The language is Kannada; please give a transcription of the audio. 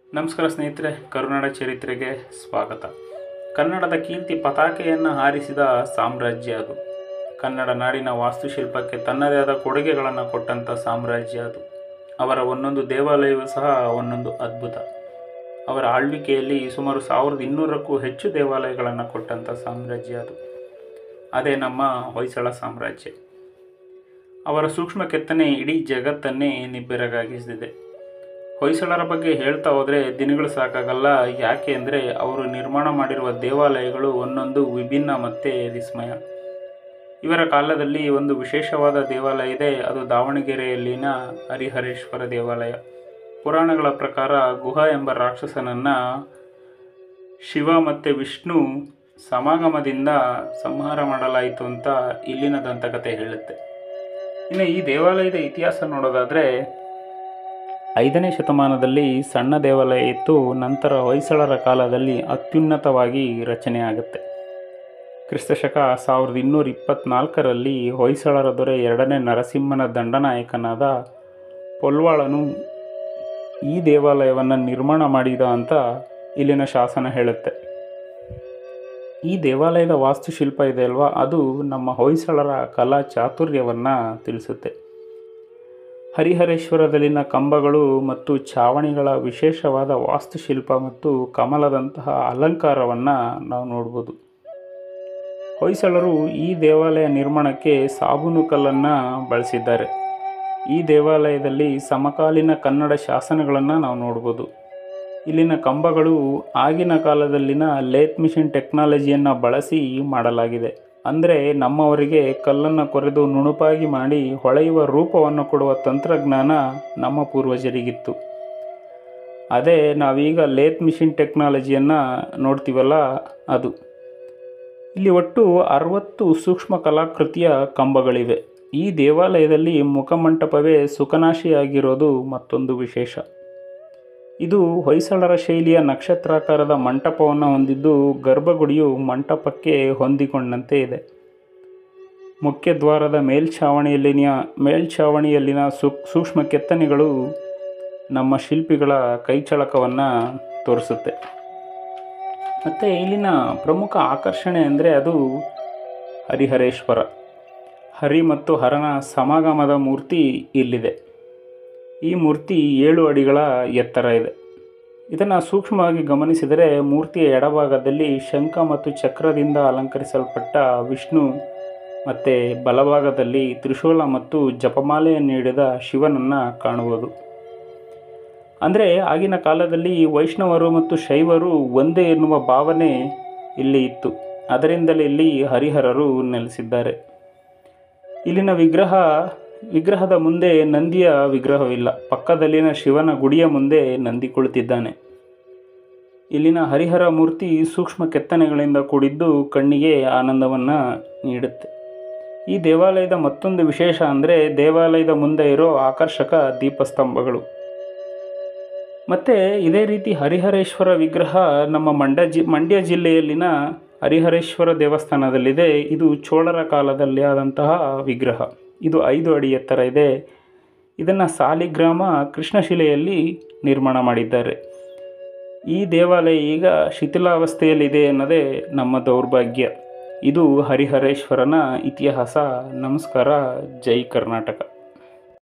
ನಮಸ್ಕಾರ ಸ್ನೇಹಿತರೆ ಕರುನಾಡ ಚರಿತ್ರೆಗೆ ಸ್ವಾಗತ ಕನ್ನಡದ ಕೀರ್ತಿ ಪತಾಕೆಯನ್ನು ಹಾರಿಸಿದ ಸಾಮ್ರಾಜ್ಯ ಅದು ಕನ್ನಡ ನಾಡಿನ ವಾಸ್ತುಶಿಲ್ಪಕ್ಕೆ ತನ್ನದೇ ಆದ ಕೊಡುಗೆಗಳನ್ನು ಕೊಟ್ಟಂಥ ಸಾಮ್ರಾಜ್ಯ ಅದು ಅವರ ಒಂದೊಂದು ದೇವಾಲಯವೂ ಸಹ ಒಂದೊಂದು ಅದ್ಭುತ ಅವರ ಆಳ್ವಿಕೆಯಲ್ಲಿ ಸುಮಾರು ಸಾವಿರದ ಇನ್ನೂರಕ್ಕೂ ಹೆಚ್ಚು ದೇವಾಲಯಗಳನ್ನು ಕೊಟ್ಟಂಥ ಸಾಮ್ರಾಜ್ಯ ಅದು ಅದೇ ನಮ್ಮ ಹೊಯ್ಸಳ ಸಾಮ್ರಾಜ್ಯ ಅವರ ಸೂಕ್ಷ್ಮ ಕೆತ್ತನೆ ಇಡೀ ಜಗತ್ತನ್ನೇ ನಿಬ್ಬೆರಗಾಗಿಸಿದೆ ಹೊಯ್ಸಳರ ಬಗ್ಗೆ ಹೇಳ್ತಾ ಹೋದರೆ ದಿನಗಳು ಸಾಕಾಗಲ್ಲ ಯಾಕೆ ಅಂದರೆ ಅವರು ನಿರ್ಮಾಣ ಮಾಡಿರುವ ದೇವಾಲಯಗಳು ಒಂದೊಂದು ವಿಭಿನ್ನ ಮತ್ತು ವಿಸ್ಮಯ ಇವರ ಕಾಲದಲ್ಲಿ ಒಂದು ವಿಶೇಷವಾದ ದೇವಾಲಯ ಇದೆ ಅದು ದಾವಣಗೆರೆಯಲ್ಲಿನ ಹರಿಹರೇಶ್ವರ ದೇವಾಲಯ ಪುರಾಣಗಳ ಪ್ರಕಾರ ಗುಹ ಎಂಬ ರಾಕ್ಷಸನನ್ನು ಶಿವ ಮತ್ತು ವಿಷ್ಣು ಸಮಾಗಮದಿಂದ ಸಂಹಾರ ಮಾಡಲಾಯಿತು ಅಂತ ಇಲ್ಲಿನ ದಂತಕತೆ ಹೇಳುತ್ತೆ ಇನ್ನು ಈ ದೇವಾಲಯದ ಇತಿಹಾಸ ನೋಡೋದಾದರೆ ಐದನೇ ಶತಮಾನದಲ್ಲಿ ಸಣ್ಣ ದೇವಾಲಯ ಇತ್ತು ನಂತರ ಹೊಯ್ಸಳರ ಕಾಲದಲ್ಲಿ ಅತ್ಯುನ್ನತವಾಗಿ ರಚನೆ ಆಗುತ್ತೆ ಕ್ರಿಸ್ತಶಕ ಸಾವಿರದ ಇನ್ನೂರ ಇಪ್ಪತ್ನಾಲ್ಕರಲ್ಲಿ ಹೊಯ್ಸಳರ ದೊರೆ ಎರಡನೇ ನರಸಿಂಹನ ದಂಡನಾಯಕನಾದ ಪೊಲ್ವಾಳನು ಈ ದೇವಾಲಯವನ್ನು ನಿರ್ಮಾಣ ಮಾಡಿದ ಅಂತ ಇಲ್ಲಿನ ಶಾಸನ ಹೇಳುತ್ತೆ ಈ ದೇವಾಲಯದ ವಾಸ್ತುಶಿಲ್ಪ ಇದೆ ಅಲ್ವಾ ಅದು ನಮ್ಮ ಹೊಯ್ಸಳರ ಕಲಾ ಚಾತುರ್ಯವನ್ನು ತಿಳಿಸುತ್ತೆ ಹರಿಹರೇಶ್ವರದಲ್ಲಿನ ಕಂಬಗಳು ಮತ್ತು ಛಾವಣಿಗಳ ವಿಶೇಷವಾದ ವಾಸ್ತುಶಿಲ್ಪ ಮತ್ತು ಕಮಲದಂತಹ ಅಲಂಕಾರವನ್ನು ನಾವು ನೋಡ್ಬೋದು ಹೊಯ್ಸಳರು ಈ ದೇವಾಲಯ ನಿರ್ಮಾಣಕ್ಕೆ ಸಾಬೂನು ಕಲ್ಲನ್ನು ಬಳಸಿದ್ದಾರೆ ಈ ದೇವಾಲಯದಲ್ಲಿ ಸಮಕಾಲೀನ ಕನ್ನಡ ಶಾಸನಗಳನ್ನು ನಾವು ನೋಡ್ಬೋದು ಇಲ್ಲಿನ ಕಂಬಗಳು ಆಗಿನ ಕಾಲದಲ್ಲಿನ ಲೇತ್ ಮಿಷಿನ್ ಟೆಕ್ನಾಲಜಿಯನ್ನು ಬಳಸಿ ಮಾಡಲಾಗಿದೆ ಅಂದರೆ ನಮ್ಮವರಿಗೆ ಕಲ್ಲನ್ನು ಕೊರೆದು ನುಣುಪಾಗಿ ಮಾಡಿ ಹೊಳೆಯುವ ರೂಪವನ್ನು ಕೊಡುವ ತಂತ್ರಜ್ಞಾನ ನಮ್ಮ ಪೂರ್ವಜರಿಗಿತ್ತು ಅದೇ ನಾವೀಗ ಲೇತ್ ಮಿಷಿನ್ ಟೆಕ್ನಾಲಜಿಯನ್ನು ನೋಡ್ತೀವಲ್ಲ ಅದು ಇಲ್ಲಿ ಒಟ್ಟು ಅರವತ್ತು ಸೂಕ್ಷ್ಮ ಕಲಾಕೃತಿಯ ಕಂಬಗಳಿವೆ ಈ ದೇವಾಲಯದಲ್ಲಿ ಮುಖಮಂಟಪವೇ ಸುಖನಾಶಿಯಾಗಿರೋದು ಮತ್ತೊಂದು ವಿಶೇಷ ಇದು ಹೊಯ್ಸಳರ ಶೈಲಿಯ ನಕ್ಷತ್ರಾಕಾರದ ಮಂಟಪವನ್ನು ಹೊಂದಿದ್ದು ಗರ್ಭಗುಡಿಯು ಮಂಟಪಕ್ಕೆ ಹೊಂದಿಕೊಂಡಂತೆ ಇದೆ ಮುಖ್ಯ ದ್ವಾರದ ಮೇಲ್ಛಾವಣಿಯಲ್ಲಿನ ಮೇಲ್ಛಾವಣಿಯಲ್ಲಿನ ಸೂಕ್ ಸೂಕ್ಷ್ಮ ಕೆತ್ತನೆಗಳು ನಮ್ಮ ಶಿಲ್ಪಿಗಳ ಕೈಚಳಕವನ್ನು ತೋರಿಸುತ್ತೆ ಮತ್ತು ಇಲ್ಲಿನ ಪ್ರಮುಖ ಆಕರ್ಷಣೆ ಅಂದರೆ ಅದು ಹರಿಹರೇಶ್ವರ ಹರಿ ಮತ್ತು ಹರನ ಸಮಾಗಮದ ಮೂರ್ತಿ ಇಲ್ಲಿದೆ ಈ ಮೂರ್ತಿ ಏಳು ಅಡಿಗಳ ಎತ್ತರ ಇದೆ ಇದನ್ನು ಸೂಕ್ಷ್ಮವಾಗಿ ಗಮನಿಸಿದರೆ ಮೂರ್ತಿಯ ಎಡಭಾಗದಲ್ಲಿ ಶಂಖ ಮತ್ತು ಚಕ್ರದಿಂದ ಅಲಂಕರಿಸಲ್ಪಟ್ಟ ವಿಷ್ಣು ಮತ್ತು ಬಲಭಾಗದಲ್ಲಿ ತ್ರಿಶೂಲ ಮತ್ತು ಜಪಮಾಲೆಯನ್ನು ನೀಡಿದ ಶಿವನನ್ನು ಕಾಣುವುದು ಅಂದರೆ ಆಗಿನ ಕಾಲದಲ್ಲಿ ವೈಷ್ಣವರು ಮತ್ತು ಶೈವರು ಒಂದೇ ಎನ್ನುವ ಭಾವನೆ ಇಲ್ಲಿ ಇತ್ತು ಅದರಿಂದಲೇ ಇಲ್ಲಿ ಹರಿಹರರು ನೆಲೆಸಿದ್ದಾರೆ ಇಲ್ಲಿನ ವಿಗ್ರಹ ವಿಗ್ರಹದ ಮುಂದೆ ನಂದಿಯ ವಿಗ್ರಹವಿಲ್ಲ ಪಕ್ಕದಲ್ಲಿನ ಶಿವನ ಗುಡಿಯ ಮುಂದೆ ನಂದಿ ಕುಳಿತಿದ್ದಾನೆ ಇಲ್ಲಿನ ಹರಿಹರ ಮೂರ್ತಿ ಸೂಕ್ಷ್ಮ ಕೆತ್ತನೆಗಳಿಂದ ಕೂಡಿದ್ದು ಕಣ್ಣಿಗೆ ಆನಂದವನ್ನು ನೀಡುತ್ತೆ ಈ ದೇವಾಲಯದ ಮತ್ತೊಂದು ವಿಶೇಷ ಅಂದರೆ ದೇವಾಲಯದ ಮುಂದೆ ಇರೋ ಆಕರ್ಷಕ ದೀಪಸ್ತಂಭಗಳು ಮತ್ತು ಇದೇ ರೀತಿ ಹರಿಹರೇಶ್ವರ ವಿಗ್ರಹ ನಮ್ಮ ಮಂಡ್ಯ ಜಿ ಮಂಡ್ಯ ಜಿಲ್ಲೆಯಲ್ಲಿನ ಹರಿಹರೇಶ್ವರ ದೇವಸ್ಥಾನದಲ್ಲಿದೆ ಇದು ಚೋಳರ ಕಾಲದಲ್ಲಿ ಆದಂತಹ ವಿಗ್ರಹ ಇದು ಐದು ಅಡಿ ಎತ್ತರ ಇದೆ ಇದನ್ನು ಸಾಲಿಗ್ರಾಮ ಕೃಷ್ಣಶಿಲೆಯಲ್ಲಿ ನಿರ್ಮಾಣ ಮಾಡಿದ್ದಾರೆ ಈ ದೇವಾಲಯ ಈಗ ಶಿಥಿಲಾವಸ್ಥೆಯಲ್ಲಿದೆ ಅನ್ನೋದೇ ನಮ್ಮ ದೌರ್ಭಾಗ್ಯ ಇದು ಹರಿಹರೇಶ್ವರನ ಇತಿಹಾಸ ನಮಸ್ಕಾರ ಜೈ ಕರ್ನಾಟಕ